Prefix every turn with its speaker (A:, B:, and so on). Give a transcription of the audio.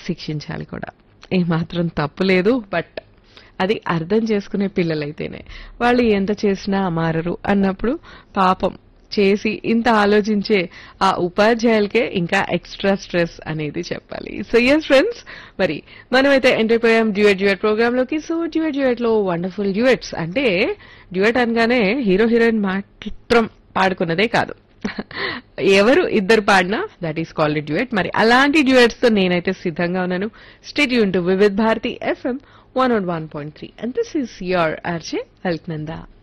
A: శిక్షించాలి కూడా ఏమాత్రం తప్పు లేదు బట్ అది అర్థం చేసుకునే పిల్లలైతేనే వాళ్ళు ఎంత చేసినా మారరు అన్నప్పుడు పాపం చేసి ఇంత ఆలోచించే ఆ ఉపాధ్యాయులకే ఇంకా ఎక్స్ట్రా స్ట్రెస్ అనేది చెప్పాలి సో ఎస్ ఫ్రెండ్స్ మరి మనమైతే ఎంటర్ అయిపోయాం డ్యూయట్ డ్యూయట్ ప్రోగ్రామ్ లోకి సో డ్యూయట్ డ్యూయట్ లో వండర్ఫుల్ డ్యూయట్స్ అంటే డ్యూయట్ అనగానే హీరో హీరోయిన్ మాత్రం పాడుకున్నదే కాదు ఎవరు ఇద్దరు పాడినా దట్ ఈస్ కాల్డ్ డ్యూయట్ మరి అలాంటి డ్యూయట్స్ తో నేనైతే సిద్ధంగా ఉన్నాను స్టేట్ యూన్ to Vividh Bharati FM one one point three and this is your RJ Alaknanda